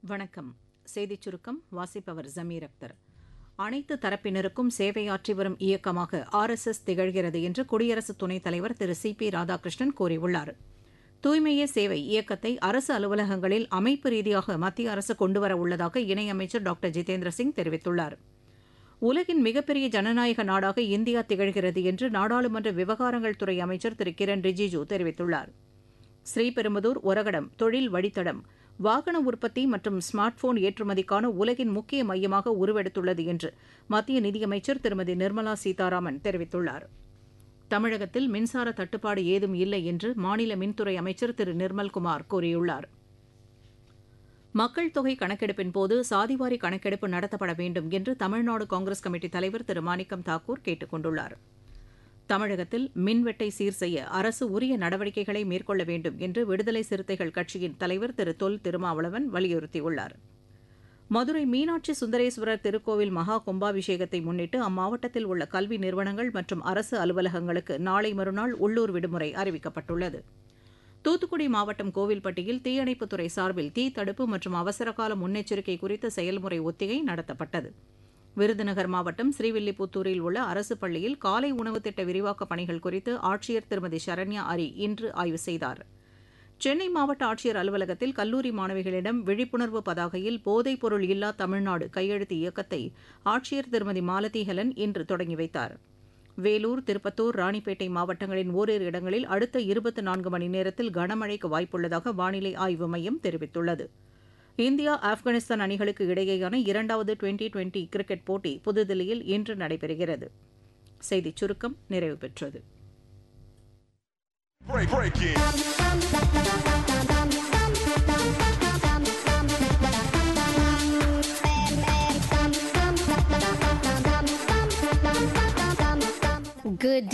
வணக்கம் செய்திச் சுருக்கம் வாசிப்பவர் ஜமீர் அக்தர் அனைத்து தரப்பினருக்கும் சேவையாற்றி வரும் இயக்கமாக ஆர் எஸ் எஸ் திகழ்கிறது என்று குடியரசு துணைத் தலைவர் திரு சி பி ராதாகிருஷ்ணன் கூறியுள்ளார் தூய்மையே சேவை இயக்கத்தை அரசு அலுவலகங்களில் அமைப்பு ரீதியாக மத்திய அரசு கொண்டுவர உள்ளதாக இணையமைச்சர் டாக்டர் ஜிதேந்திர சிங் தெரிவித்துள்ளார் உலகின் மிகப்பெரிய ஜனநாயக நாடாக இந்தியா திகழ்கிறது என்று நாடாளுமன்ற விவகாரங்கள் துறை அமைச்சர் திரு கிரண் ரிஜிஜு தெரிவித்துள்ளார் ஸ்ரீபெரும்புதூர் ஒரகடம் தொழில் வழித்தடம் வாகன உற்பத்தி மற்றும் ஸ்மார்ட் போன் ஏற்றுமதிக்கான உலகின் முக்கிய மையமாக உருவெடுத்துள்ளது என்று மத்திய நிதியமைச்சர் திருமதி நிர்மலா சீதாராமன் தெரிவித்துள்ளார் தமிழகத்தில் மின்சார தட்டுப்பாடு ஏதும் இல்லை என்று மாநில மின்துறை அமைச்சர் திரு நிர்மல்குமார் கூறியுள்ளார் மக்கள் தொகை கணக்கெடுப்பின் போது சாதிவாரி கணக்கெடுப்பு நடத்தப்பட வேண்டும் என்று தமிழ்நாடு காங்கிரஸ் கமிட்டி தலைவர் திரு மாணிக்கம் தாக்கூர் கேட்டுக் கொண்டுள்ளார் தமிழகத்தில் மின்வெட்டை சீர் செய்ய அரசு உரிய நடவடிக்கைகளை மேற்கொள்ள வேண்டும் என்று விடுதலை சிறுத்தைகள் கட்சியின் தலைவர் திரு தொல் திருமாவளவன் வலியுறுத்தியுள்ளார் மதுரை மீனாட்சி சுந்தரேஸ்வரர் திருக்கோவில் மகா கும்பாபிஷேகத்தை முன்னிட்டு அம்மாவட்டத்தில் உள்ள கல்வி நிறுவனங்கள் மற்றும் அரசு அலுவலகங்களுக்கு நாளை மறுநாள் உள்ளூர் விடுமுறை அறிவிக்கப்பட்டுள்ளது தூத்துக்குடி மாவட்டம் கோவில்பட்டியில் தீயணைப்புத்துறை சார்பில் தீ தடுப்பு மற்றும் அவசரகால முன்னெச்சரிக்கை குறித்த செயல்முறை ஒத்திகை நடத்தப்பட்டது விருதுநகர் மாவட்டம் ஸ்ரீவில்லிபுத்தூரில் உள்ள அரசு பள்ளியில் காலை உணவு திட்ட விரிவாக்கப் பணிகள் குறித்து ஆட்சியர் திருமதி சரண்யா அரி இன்று ஆய்வு செய்தார் சென்னை மாவட்ட ஆட்சியர் அலுவலகத்தில் கல்லூரி மாணவிகளிடம் விழிப்புணர்வு பதாகையில் போதைப் பொருள் இல்லா தமிழ்நாடு கையெழுத்து இயக்கத்தை ஆட்சியர் திருமதி மாலதி ஹெலன் இன்று தொடங்கி வைத்தார் வேலூர் திருப்பத்தூர் ராணிப்பேட்டை மாவட்டங்களின் ஓரிரு இடங்களில் அடுத்த இருபத்தி நான்கு மணி நேரத்தில் கனமழைக்கு வாய்ப்புள்ளதாக வானிலை ஆய்வு மையம் தெரிவித்துள்ளது இந்தியா ஆப்கானிஸ்தான் அணிகளுக்கு இடையேயான இரண்டாவது டுவெண்டி டுவெண்டி கிரிக்கெட் போட்டி புதுதில்லியில் இன்று நடைபெறுகிறது செய்திச் சுருக்கம் நிறைவு பெற்றது Break, break it. Good